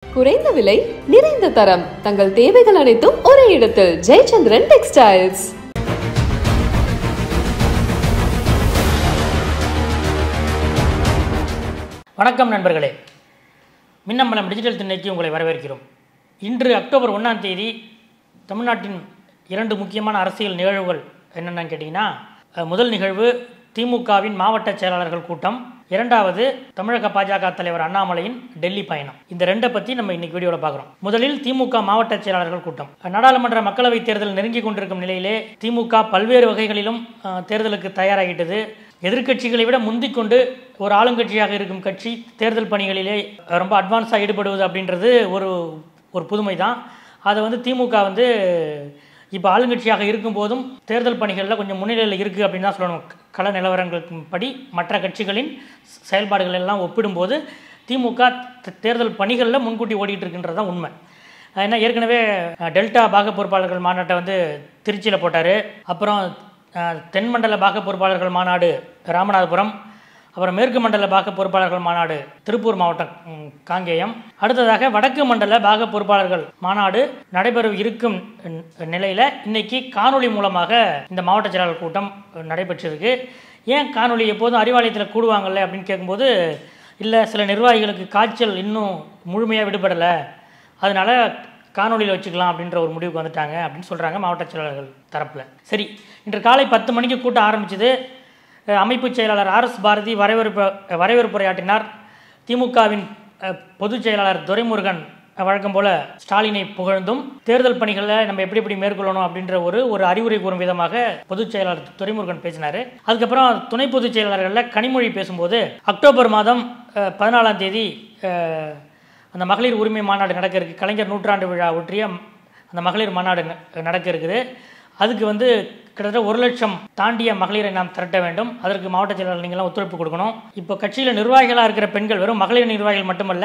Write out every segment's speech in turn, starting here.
குறைந்த விலை நிறைந்த தரம் தங்கள் தேவைகள் அனைத்தும் ஒரே இடத்தில் ஜெயச்சந்திரன் டெக்ஸ்டைல்ஸ் வணக்கம் நண்பர்களே மின்னம்பலம் டிஜிட்டல் திண்ணைக்கு உங்களை வரவேற்கிறோம் இன்று அக்டோபர் ஒன்றாம் தேதி தமிழ்நாட்டின் இரண்டு முக்கியமான அரசியல் நிகழ்வுகள் என்னென்னு கேட்டிங்கன்னா அஹ், முதல் நிகழ்வு திமுகவின் மாவட்ட செயலாளர்கள் கூட்டம் இரண்டாவது தமிழக பாஜக தலைவர் அண்ணாமலையின் டெல்லி பயணம் இந்த ரெண்டை பற்றி நம்ம இன்னைக்கு வீடியோவில் பார்க்குறோம் முதலில் திமுக மாவட்ட செயலாளர்கள் கூட்டம் நாடாளுமன்ற மக்களவைத் தேர்தல் நெருங்கி கொண்டிருக்கும் நிலையிலே திமுக பல்வேறு வகைகளிலும் அஹ், தேர்தலுக்கு தயாராகிட்டது எதிர்க்கட்சிகளை விட முந்திக்கொண்டு ஒரு ஆளுங்கட்சியாக இருக்கும் கட்சி தேர்தல் பணிகளிலே ரொம்ப அட்வான்ஸாக ஈடுபடுவது அப்படின்றது ஒரு ஒரு புதுமை தான் அதை வந்து திமுக வந்து இப்போ ஆளுங்கட்சியாக இருக்கும்போதும் தேர்தல் பணிகளில் கொஞ்சம் முன்னிலையில் இருக்குது அப்படின்னு தான் சொல்லணும் கள நிலவரங்களுக்கு படி மற்ற கட்சிகளின் செயல்பாடுகள் எல்லாம் ஒப்பிடும்போது திமுக தே- தேர்தல் பணிகளில் முன்கூட்டி ஓடிட்டு இருக்குன்றது தான் உண்மை ஏன்னா ஏற்கனவே அஹ், டெல்டா பாக பொறுப்பாளர்கள் மாநாட்டை வந்து திருச்சியில் போட்டார் அப்புறம் அஹ், தென்மண்டல பாக பொறுப்பாளர்கள் மாநாடு ராமநாதபுரம் அப்புறம் மேற்கு மண்டல பாக பொறுப்பாளர்கள் மாநாடு திருப்பூர் மாவட்டம் ம், காங்கேயம் அடுத்ததாக வடக்கு மண்டல பாக பொறுப்பாளர்கள் மாநாடு நடைபெற இருக்கும் ந- நிலையில இன்னைக்கு காணொளி மூலமாக இந்த மாவட்ட செயலாளர் கூட்டம் அஹ், நடைபெற்றிருக்கு ஏன் காணொளி எப்போதும் அறிவாலயத்தில் கூடுவாங்கல்ல அப்படின்னு கேட்கும்போது இல்லை சில நிர்வாகிகளுக்கு காய்ச்சல் இன்னும் முழுமையாக விடுபடலை அதனால காணொளியில் வச்சுக்கலாம் அப்படின்ற ஒரு முடிவுக்கு வந்துட்டாங்க அப்படின்னு சொல்கிறாங்க மாவட்ட செயலாளர்கள் தரப்பில் சரி இன்று காலை பத்து மணிக்கு கூட்டம் ஆரம்பிச்சது அஹ், அமைப்புச் செயலாளர் ஆர் எஸ் பாரதி வரவேற்பு வரவேற்புரையாற்றினார் திமுகவின் அஹ், பொதுச் செயலாளர் துரைமுருகன் அஹ், வழக்கம் போல ஸ்டாலினை புகழ்ந்தும் தேர்தல் பணிகளை நம்ம எப்படி எப்படி மேற்கொள்ளணும் அப்படின்ற ஒரு ஒரு அறிவுரை கூறும் விதமாக பொதுச் செயலாளர் துரைமுருகன் பேசினார் அதுக்கப்புறம் துணை பொதுச் செயலாளர்களில் கனிமொழி பேசும்போது அக்டோபர் மாதம் அஹ், பதினாலாம் தேதி அஹ், அந்த மகளிர் உரிமை மாநாடு நடக்க இருக்கு கலைஞர் நூற்றாண்டு விழா ஒற்றிய அந்த மகளிர் மாநாடு ந- நடக்க இருக்குது அதுக்கு வந்து கிட்டத்தட்ட ஒரு லட்சம் தாண்டிய மகளிரை நாம் திரட்ட வேண்டும் அதற்கு மாவட்ட செயலாளர் நீங்களாம் ஒத்துழைப்பு கொடுக்கணும் இப்போ கட்சியில் நிர்வாகிகளாக இருக்கிற பெண்கள் வெறும் மகளிர் நிர்வாகிகள் மட்டுமல்ல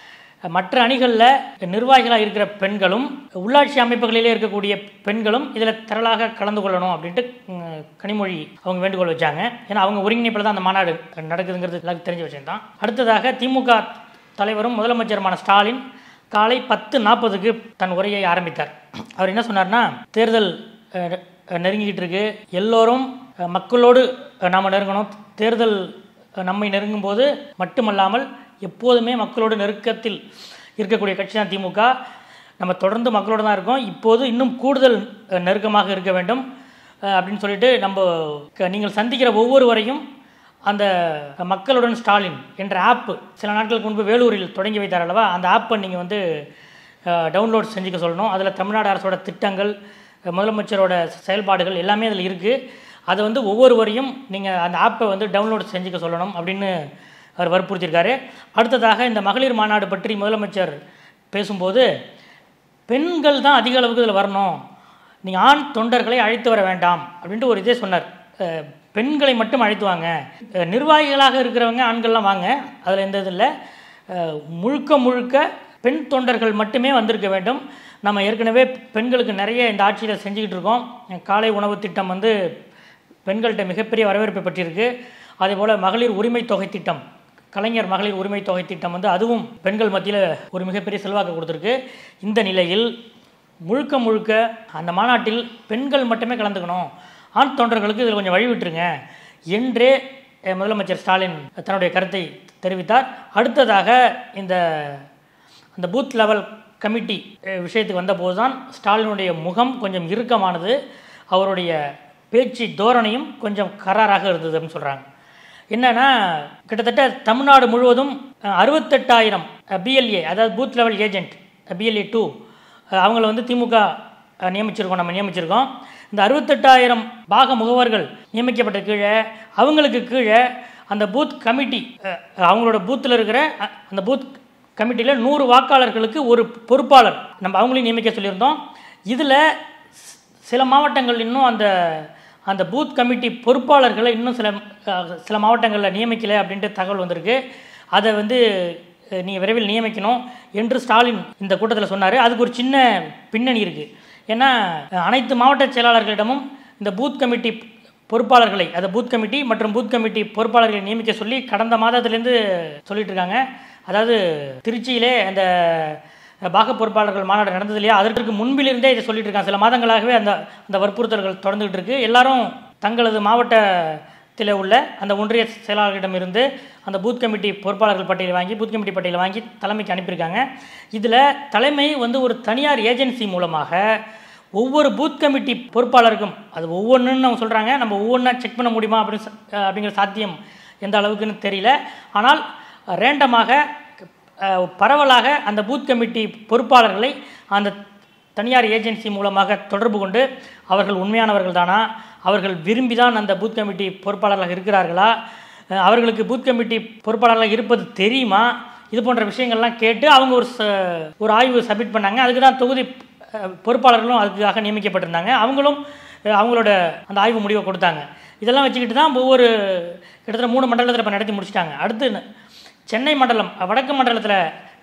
மற்ற அணிகளில் நிர்வாகிகளாக இருக்கிற பெண்களும் உள்ளாட்சி அமைப்புகளிலே இருக்கக்கூடிய பெண்களும் இதில் திரளாக கலந்து கொள்ளணும் அப்படின்ட்டு ம், கனிமொழி அவங்க வேண்டுகோள் வச்சாங்க ஏன்னா அவங்க ஒருங்கிணைப்பில் தான் அந்த மாநாடு நடக்குதுங்கிறது எல்லாருக்கும் தெரிஞ்ச விஷயம் தான் அடுத்ததாக திமுக தலைவரும் முதலமைச்சருமான ஸ்டாலின் காலை பத்து நாற்பதுக்கு தன் உரையை ஆரம்பித்தார் அவர் என்ன சொன்னார்னா தேர்தல் அஹ், அஹ், நெருங்கிக்கிட்டு இருக்கு எல்லோரும் அஹ், மக்களோடு நாம் நெருங்கணும் தேர்தல் அஹ், நம்மை நெருங்கும் போது மட்டுமல்லாமல் எப்போதுமே மக்களோடு நெருக்கத்தில் இருக்கக்கூடிய கட்சி தான் திமுக நம்ம தொடர்ந்து மக்களோடு தான் இருக்கோம் இப்போது இன்னும் கூடுதல் அஹ், நெருக்கமாக இருக்க வேண்டும் அஹ், அப்படின்னு சொல்லிட்டு நம்ம க- நீங்கள் சந்திக்கிற ஒவ்வொருவரையும் அந்த மக்களுடன் ஸ்டாலின் என்ற ஆப் சில நாட்களுக்கு முன்பு வேலூரில் தொடங்கி வைத்தார் அல்லவா அந்த ஆப்பை நீங்கள் வந்து டவுன்லோட் செஞ்சுக்க சொல்லணும் அதில் தமிழ்நாடு அரசோட திட்டங்கள் அஹ், முதலமைச்சரோட செயல்பாடுகள் எல்லாமே அதில் இருக்குது அதை வந்து ஒவ்வொருவரையும் நீங்கள் அந்த ஆப்பை வந்து டவுன்லோட் செஞ்சுக்க சொல்லணும் அப்படின்னு அவர் வற்புறுத்தியிருக்காரு அடுத்ததாக இந்த மகளிர் மாநாடு பற்றி முதலமைச்சர் பேசும்போது பெண்கள் தான் அதிக அளவுக்கு இதில் வரணும் நீங்கள் ஆண் தொண்டர்களை அழைத்து வர வேண்டாம் அப்படின்ட்டு ஒரு இதே சொன்னார் அஹ், பெண்களை மட்டும் அழைத்து வாங்க அஹ், நிர்வாகிகளாக இருக்கிறவங்க ஆண்கள்லாம் வாங்க அதில் எந்த இது இல்லை அஹ், முழுக்க முழுக்க பெண் தொண்டர்கள் மட்டுமே வந்திருக்க வேண்டும் நம்ம ஏற்கனவே பெண்களுக்கு நிறைய இந்த ஆட்சியில் செஞ்சுக்கிட்டு இருக்கோம் காலை உணவு திட்டம் வந்து பெண்கள்கிட்ட மிகப்பெரிய வரவேற்பை பெற்றிருக்கு அதே போல் மகளிர் உரிமை தொகை திட்டம் கலைஞர் மகளிர் உரிமை தொகை திட்டம் வந்து அதுவும் பெண்கள் மத்தியில் ஒரு மிகப்பெரிய செல்வாக்கு கொடுத்துருக்கு இந்த நிலையில் முழுக்க முழுக்க அந்த மாநாட்டில் பெண்கள் மட்டுமே கலந்துக்கணும் ஆண் தொண்டர்களுக்கு இதில் கொஞ்சம் வழி விட்டுருங்க என்றே அஹ், முதலமைச்சர் ஸ்டாலின் தன்னுடைய கருத்தை தெரிவித்தார் அடுத்ததாக இந்த அந்த பூத் லெவல் கமிட்டி அஹ், விஷயத்துக்கு வந்தபோது தான் ஸ்டாலினுடைய முகம் கொஞ்சம் இறுக்கமானது அவருடைய பேச்சு தோரணையும் கொஞ்சம் கராராக இருந்தது அப்படின்னு சொல்கிறாங்க என்னன்னா கிட்டத்தட்ட தமிழ்நாடு முழுவதும் அஹ், அறுபத்தெட்டாயிரம் பிஎல்ஏ அதாவது booth level agent BLA two அவங்கள வந்து திமுக அஹ், நியமிச்சிருக்கோம் நம்ம நியமிச்சிருக்கோம் இந்த அறுபத்தெட்டாயிரம் பாக முகவர்கள் நியமிக்கப்பட்ட கீழே அவங்களுக்கு கீழே அந்த பூத் கமிட்டி அஹ், அவங்களோட பூத்தில் இருக்கிற அஹ், அந்த பூத் கமிட்டியில் நூறு வாக்காளர்களுக்கு ஒரு பொறுப்பாளர் நம்ம அவங்களையும் நியமிக்க சொல்லியிருந்தோம் இதில் சில மாவட்டங்கள் இன்னும் அந்த அந்த பூத் கமிட்டி பொறுப்பாளர்களை இன்னும் சில அஹ், சில மாவட்டங்களில் நியமிக்கலை அப்படின்ட்டு தகவல் வந்திருக்கு அதை வந்து நீங்கள் விரைவில் நியமிக்கணும் என்று ஸ்டாலின் இந்த கூட்டத்தில் சொன்னார் அதுக்கு ஒரு சின்ன பின்னணி இருக்குது ஏன்னா அஹ், அனைத்து மாவட்ட செயலாளர்களிடமும் இந்த பூத் கமிட்டி பொறுப்பாளர்களை அந்த பூத் கமிட்டி மற்றும் பூத் கமிட்டி பொறுப்பாளர்களை நியமிக்க சொல்லி கடந்த மாதத்துலேருந்து சொல்லிட்டு இருக்காங்க அதாவது திருச்சியிலே அந்த பாக பொறுப்பாளர்கள் மாநாடு நடந்தது இல்லையா அதற்கு முன்பிலிருந்தே இதை சொல்லிட்டு இருக்காங்க சில மாதங்களாகவே அந்த அந்த வற்புறுத்தல்கள் தொடர்ந்துகிட்டு இருக்கு எல்லாரும் தங்களது மாவட்டத்தில் உள்ள அந்த ஒன்றிய செயலாளர்களிடமிருந்து அந்த பூத் கமிட்டி பொறுப்பாளர்கள் பட்டியலை வாங்கி பூத் கமிட்டி பட்டியலை வாங்கி தலைமைக்கு அனுப்பியிருக்காங்க இதில் தலைமை வந்து ஒரு தனியார் ஏஜென்சி மூலமாக ஒவ்வொரு பூத் கமிட்டி பொறுப்பாளருக்கும் அது ஒவ்வொன்றுன்னு அவங்க சொல்கிறாங்க நம்ம ஒவ்வொன்றா செக் பண்ண முடியுமா அப்படின்னு ச- அஹ் அப்படிங்கிற சாத்தியம் எந்த அளவுக்குன்னு தெரியல ஆனால் ரேண்டமாக அஹ், பரவலாக அந்த பூத் கமிட்டி பொறுப்பாளர்களை அந்த தனியார் ஏஜென்சி மூலமாக தொடர்பு கொண்டு அவர்கள் உண்மையானவர்கள் தானா அவர்கள் விரும்பி தான் அந்த பூத் கமிட்டி பொறுப்பாளர்களாக இருக்கிறார்களா அஹ், அவர்களுக்கு பூத் கமிட்டி பொறுப்பாளர்களாக இருப்பது தெரியுமா இது போன்ற விஷயங்கள்லாம் கேட்டு அவங்க ஒரு ச ஒரு ஆய்வு சப்மிட் பண்ணாங்க அதுக்கு தான் தொகுதி அஹ், பொறுப்பாளர்களும் அதுக்காக நியமிக்கப்பட்டிருந்தாங்க அவங்களும் அஹ், அவங்களோட அந்த ஆய்வு முடிவை கொடுத்தாங்க இதெல்லாம் வச்சுக்கிட்டு தான் ஒவ்வொரு கிட்டத்தட்ட மூணு மண்டலத்தில் இப்போ நடத்தி முடிச்சிட்டாங்க அடுத்து ந- சென்னை மண்டலம் அஹ், வடக்கு மண்டலத்தில்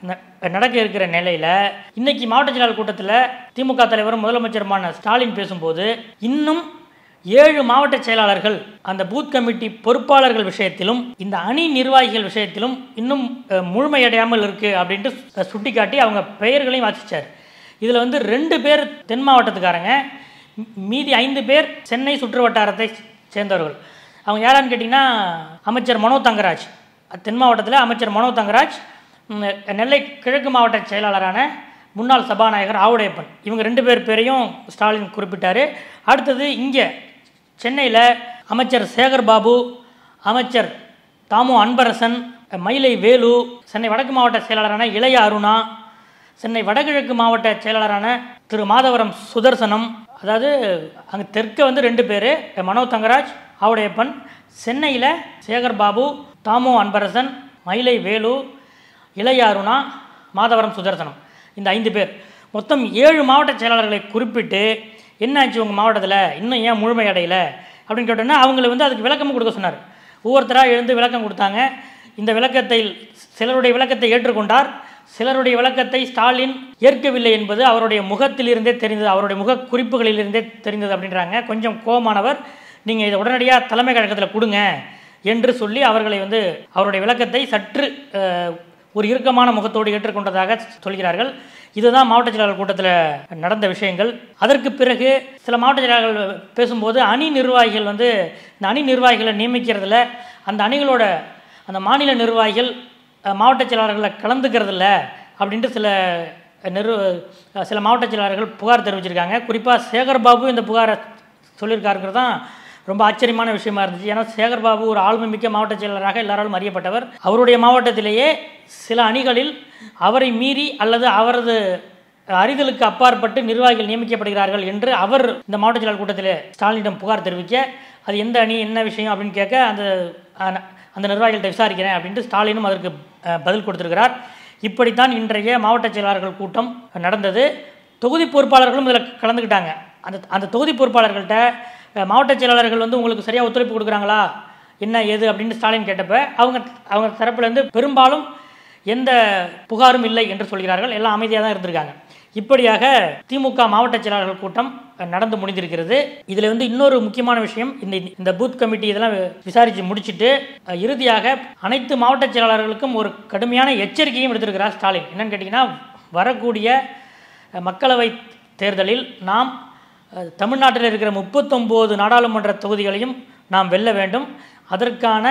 ந- நடக்க இருக்கிற நிலையில் இன்னைக்கு மாவட்ட செயலாளர் கூட்டத்தில் திமுக தலைவரும் முதலமைச்சருமான ஸ்டாலின் பேசும்போது இன்னும் ஏழு மாவட்ட செயலாளர்கள் அந்த பூத் கமிட்டி பொறுப்பாளர்கள் விஷயத்திலும் இந்த அணி நிர்வாகிகள் விஷயத்திலும் இன்னும் அஹ், முழுமையடையாமல் இருக்குது அப்படின்ட்டு சு- சுட்டிக்காட்டி அவங்க பெயர்களையும் வாசிச்சார் இதில் வந்து ரெண்டு பேர் தென் மாவட்டத்துக்காரங்க மீ- மீதி ஐந்து பேர் சென்னை சுற்று வட்டாரத்தை சேர்ந்தவர்கள் அவங்க யாரான்னு கேட்டிங்கன்னா அமைச்சர் மனோ தங்கராஜ் தென் மாவட்டத்தில் அமைச்சர் மனோ தங்கராஜ் ம், நெல்லை கிழக்கு மாவட்ட செயலாளரான முன்னாள் சபாநாயகர் ஆவுடையப்பன் இவங்க ரெண்டு பேர் பேரையும் ஸ்டாலின் குறிப்பிட்டார் அடுத்தது இங்கே சென்னையில் அமைச்சர் சேகர் பாபு அமைச்சர் தாமு அன்பரசன் மயிலை வேலு சென்னை வடக்கு மாவட்ட செயலாளரான இளைய அருணா சென்னை வடகிழக்கு மாவட்ட செயலாளரான திரு மாதவரம் சுதர்சனம் அதாவது அங்கே தெற்க வந்து ரெண்டு பேர் மனோ தங்கராஜ் ஆவுடையப்பன் சென்னையில் சேகர் பாபு தாமோ அன்பரசன் மயிலை வேலு இளைய அருணா மாதவரம் சுதர்சனம் இந்த ஐந்து பேர் மொத்தம் ஏழு மாவட்ட செயலாளர்களை குறிப்பிட்டு என்னாச்சு உங்கள் மாவட்டத்தில் இன்னும் ஏன் முழுமை அடையல அப்படின்னு கேட்டோன்னா அவங்கள வந்து அதுக்கு விளக்கமும் கொடுக்க சொன்னார் ஒவ்வொருத்தராக எழுந்து விளக்கம் கொடுத்தாங்க இந்த விளக்கத்தை சிலருடைய விளக்கத்தை ஏற்றுக்கொண்டார் சிலருடைய விளக்கத்தை ஸ்டாலின் ஏற்கவில்லை என்பது அவருடைய முகத்திலிருந்தே தெரிந்தது அவருடைய முக குறிப்புகளிலிருந்தே தெரிந்தது அப்படின்றாங்க கொஞ்சம் கோமானவர் நீங்கள் இதை உடனடியாக தலைமை கழகத்தில் கொடுங்க என்று சொல்லி அவர்களை வந்து அவருடைய விளக்கத்தை சற்று அஹ், ஒரு இறுக்கமான முகத்தோடு ஏற்றுக்கொண்டதாக சொல்கிறார்கள் இதுதான் மாவட்ட செயலாளர் கூட்டத்தில் நடந்த விஷயங்கள் அதற்கு பிறகு சில மாவட்ட செயலாளர்கள் பேசும்போது அணி நிர்வாகிகள் வந்து இந்த அணி நிர்வாகிகளை நியமிக்கிறதுல அந்த அணிகளோட அந்த மாநில நிர்வாகிகள் அஹ், மாவட்ட செயலாளர்களை கலந்துக்கிறதில்ல அப்படின்ட்டு சில நிறு சில மாவட்ட செயலாளர்கள் புகார் தெரிவிச்சிருக்காங்க குறிப்பாக சேகர் பாபு இந்த புகாரை சொல்லியிருக்காருங்கிறது தான் ரொம்ப ஆச்சரியமான விஷயமா இருந்துச்சு ஏன்னா சேகர் பாபு ஒரு ஆளுமைமிக்க மாவட்ட செயலராக எல்லாராலும் அறியப்பட்டவர் அவருடைய மாவட்டத்திலேயே சில அணிகளில் அவரை மீறி அல்லது அவரது அறிதலுக்கு அப்பாற்பட்டு நிர்வாகிகள் நியமிக்கப்படுகிறார்கள் என்று அவர் இந்த மாவட்ட செயலாளர் கூட்டத்தில் ஸ்டாலினிடம் புகார் தெரிவிக்க அது எந்த அணி என்ன விஷயம் அப்படின்னு கேட்க அந்த அஹ், அந்த நிர்வாகிகள்ட்ட விசாரிக்கிறேன் அப்படின்ட்டு ஸ்டாலினும் அதற்கு அஹ், பதில் கொடுத்திருக்கிறார் இப்படித்தான் இன்றைய மாவட்ட செயலாளர்கள் கூட்டம் நடந்தது தொகுதி பொறுப்பாளர்களும் இதில் கலந்துக்கிட்டாங்க அந்த அந்த தொகுதி பொறுப்பாளர்கள்ட்ட அஹ், மாவட்ட செயலாளர்கள் வந்து உங்களுக்கு சரியாக ஒத்துழைப்பு கொடுக்குறாங்களா என்ன ஏது அப்படின்னு ஸ்டாலின் கேட்டப்ப அவங்க அவங்க தரப்புலேருந்து பெரும்பாலும் எந்த புகாரும் இல்லை என்று சொல்கிறார்கள் எல்லாம் அமைதியாக தான் இருந்திருக்காங்க இப்படியாக திமுக மாவட்ட செயலாளர்கள் கூட்டம் அஹ், நடந்து முடிந்திருக்கிறது இதில் வந்து இன்னொரு முக்கியமான விஷயம் இந்த இந்த பூத் கமிட்டி இதெல்லாம் வி- விசாரித்து முடிச்சிட்டு அஹ், இறுதியாக அனைத்து மாவட்ட செயலாளர்களுக்கும் ஒரு கடுமையான எச்சரிக்கையும் எடுத்திருக்கிறார் ஸ்டாலின் என்னன்னு கேட்டிங்கன்னா வரக்கூடிய அஹ், மக்களவை தேர்தலில் நாம் அஹ், தமிழ்நாட்டில் இருக்கிற முப்பத்தொம்போது நாடாளுமன்ற தொகுதிகளையும் நாம் வெல்ல வேண்டும் அதற்கான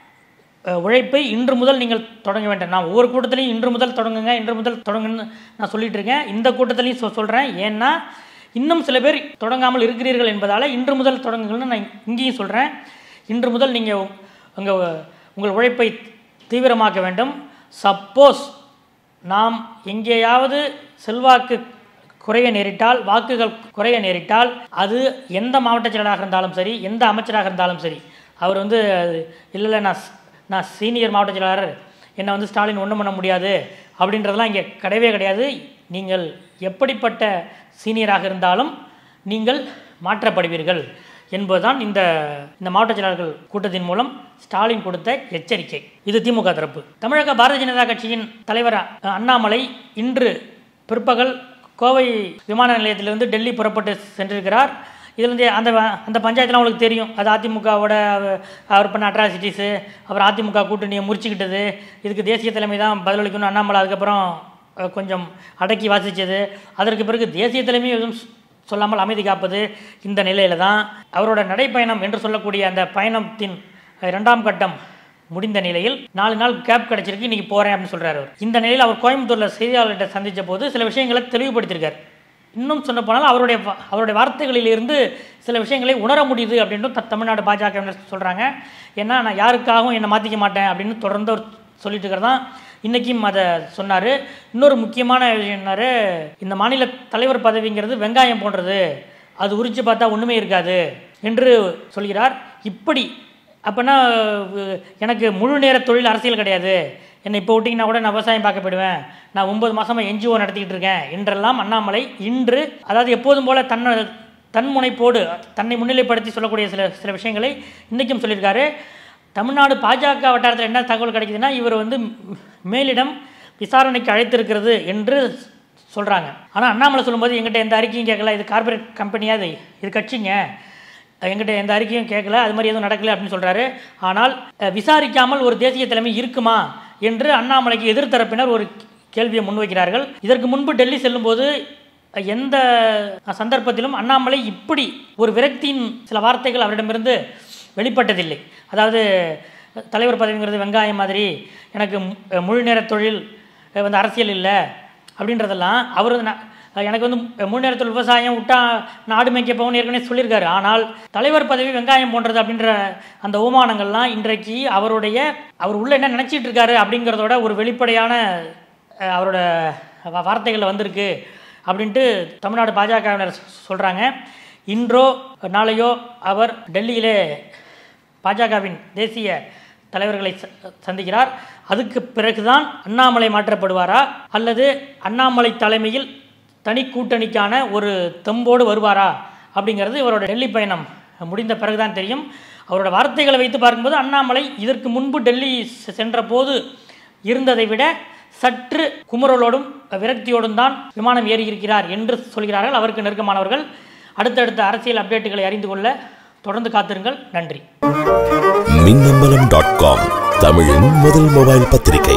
அஹ், உழைப்பை இன்று முதல் நீங்கள் தொடங்க வேண்டும் நான் ஒவ்வொரு கூட்டத்திலையும் இன்று முதல் தொடங்குங்க இன்று முதல் தொடங்குன்னு நான் சொல்லிட்டு இருக்கேன் இந்த கூட்டத்திலையும் சொ சொல்கிறேன் ஏன்னா இன்னும் சில பேர் தொடங்காமல் இருக்கிறீர்கள் என்பதால் இன்று முதல் தொடங்குங்கள்னு நான் இங்கேயும் சொல்கிறேன் இன்று முதல் நீங்கள் உங்கள் உங்கள் உழைப்பை தீவிரமாக்க வேண்டும் சப்போஸ் நாம் எங்கேயாவது செல்வாக்கு குறைய நேரிட்டால் வாக்குகள் குறைய நேரிட்டால் அது எந்த மாவட்ட செயலராக இருந்தாலும் சரி எந்த அமைச்சராக இருந்தாலும் சரி அவர் வந்து இல்லை இல்லை நான் ஸ்- நான் சீனியர் மாவட்ட செயலாளர் என்னை வந்து ஸ்டாலின் ஒன்றும் பண்ண முடியாது அப்படின்றதெல்லாம் இங்கே கிடையவே கிடையாது நீங்கள் எப்படிப்பட்ட சீனியராக இருந்தாலும் நீங்கள் மாற்றப்படுவீர்கள் என்பதுதான் இந்த இந்த மாவட்ட செயலாளர்கள் கூட்டத்தின் மூலம் ஸ்டாலின் கொடுத்த எச்சரிக்கை இது திமுக தரப்பு தமிழக பாரதிய ஜனதா கட்சியின் தலைவர் அ- அண்ணாமலை இன்று பிற்பகல் கோவை விமான நிலையத்திலிருந்து டெல்லி புறப்பட்டு சென்றிருக்கிறார் இதுலேருந்து அந்த வ- அந்த பஞ்சாயத்துலாம் உங்களுக்கு தெரியும் அது அதிமுகவோட அவ- அவர் பண்ண அட்ராசிட்டிஸு அப்புறம் அதிமுக கூட்டணியை முறிச்சுக்கிட்டது இதுக்கு தேசிய தலைமை தான் பதிலளிக்கணும் அண்ணாமலை அதுக்கப்புறம் அஹ், கொஞ்சம் அடக்கி வாசித்தது அதற்கு பிறகு தேசிய தலைமையும் எதுவும் சொ- சொல்லாமல் அமைதி காப்பது இந்த நிலையில தான் அவரோட நடைப்பயணம் என்று சொல்லக்கூடிய அந்த பயணத்தின் அஹ், இரண்டாம் கட்டம் முடிந்த நிலையில் நாலு நாள் கேப் கிடைச்சிருக்கு இன்னைக்கு போகிறேன் அப்படின்னு சொல்கிறார் அவர் இந்த நிலையில் அவர் கோயம்புத்தூரில் செய்தியாளர்கிட்ட சந்தித்த போது சில விஷயங்களை தெளிவுபடுத்தியிருக்கார் இன்னும் சொல்ல போனால் அவருடைய வா- அவருடைய வார்த்தைகளிலிருந்து சில விஷயங்களை உணர முடியுது அப்படின்ட்டு த- தமிழ்நாடு பாஜக சொல்கிறாங்க ஏன்னா நான் யாருக்காகவும் என்னை மாற்றிக்க மாட்டேன் அப்படின்னு தொடர்ந்து அவர் சொல்லிட்டு இருக்கிறதான் இன்றைக்கும் அதை சொன்னார் இன்னொரு முக்கியமான விஷயம் என்னாரு இந்த மாநில தலைவர் பதவிங்கிறது வெங்காயம் போன்றது அது உரிச்சு பார்த்தா ஒன்றுமே இருக்காது என்று சொல்கிறார் இப்படி அப்போனா எனக்கு முழு நேர தொழில் அரசியல் கிடையாது என்னை இப்போ விட்டிங்கன்னா கூட நான் விவசாயம் பார்க்க போயிடுவேன் நான் ஒன்பது மாதமாக என்ஜிஓ நடத்திக்கிட்டு இருக்கேன் என்றெல்லாம் அண்ணாமலை இன்று அதாவது எப்போதும் போல தன்னை தன்முனைப்போடு தன்னை முன்னிலைப்படுத்தி சொல்லக்கூடிய சில சில விஷயங்களை இன்றைக்கும் சொல்லியிருக்காரு தமிழ்நாடு பாஜக வட்டாரத்தில் என்ன தகவல் கிடைக்குதுன்னா இவர் வந்து மேலிடம் விசாரணைக்கு அழைத்திருக்கிறது என்று சொல்கிறாங்க ஆனால் அண்ணாமலை சொல்லும்போது எங்கிட்ட எந்த அறிக்கையும் கேட்கல இது கார்ப்பரேட் கம்பெனியா இது இது கட்சிங்க எங்கிட்ட எந்த அறிக்கையும் கேட்கல அது மாதிரி எதுவும் நடக்கல அப்படின்னு சொல்கிறாரு ஆனால் அஹ், விசாரிக்காமல் ஒரு தேசிய தலைமை இருக்குமா என்று அண்ணாமலைக்கு எதிர்த்தரப்பினர் ஒரு கேள்வியை முன்வைக்கிறார்கள் இதற்கு முன்பு டெல்லி செல்லும்போது அஹ், எந்த சந்தர்ப்பத்திலும் அண்ணாமலை இப்படி ஒரு விரக்தியின் சில வார்த்தைகள் அவரிடமிருந்து வெளிப்பட்டதில்லை அதாவது அஹ், தலைவர் பதவிங்கிறது வெங்காயம் மாதிரி எனக்கு மு- அஹ், முழு நேர தொழில் அஹ், வந்து அரசியல் இல்லை அப்படின்றதெல்லாம் அவர் ந- எனக்கு வந்து முழு நேரத்தில் விவசாயம் விட்டா நாடு மேய்க்க போகணும்னு ஏற்கனவே சொல்லியிருக்காரு ஆனால் தலைவர் பதவி வெங்காயம் போன்றது அப்படின்ற அந்த அவமானங்கள்லாம் இன்றைக்கு அவருடைய அவர் உள்ள என்ன நினச்சிட்டு இருக்காரு அப்படிங்கிறதோட ஒரு வெளிப்படையான அஹ், அவரோட வா- வார்த்தைகளில் வந்திருக்கு அப்படின்ட்டு தமிழ்நாடு பாஜகவினர் சொல்கிறாங்க இன்றோ நாளையோ அவர் டெல்லியிலே பாஜகவின் தேசிய தலைவர்களை ச- சந்திக்கிறார் அதுக்கு பிறகுதான் அண்ணாமலை மாற்றப்படுவாரா அல்லது அண்ணாமலை தலைமையில் தனி கூட்டணிக்கான ஒரு தெம்போடு வருவாரா அப்படிங்கிறது இவரோட டெல்லி பயணம் முடிந்த பிறகுதான் தெரியும் அவரோட வார்த்தைகளை வைத்து பார்க்கும்போது அண்ணாமலை இதற்கு முன்பு டெல்லி செ- சென்ற போது இருந்ததை விட சற்று குமுறலோடும் விரக்தியோடும் தான் விமானம் ஏறி இருக்கிறார் என்று சொல்கிறார்கள் அவருக்கு நெருக்கமானவர்கள் அடுத்தடுத்த அரசியல் அப்டேட்டுகளை அறிந்து கொள்ள தொடர்ந்து காத்திருங்கள் நன்றி மின்னம்பலம் டாட் காம் தமிழின் முதல் மொபைல் பத்திரிகை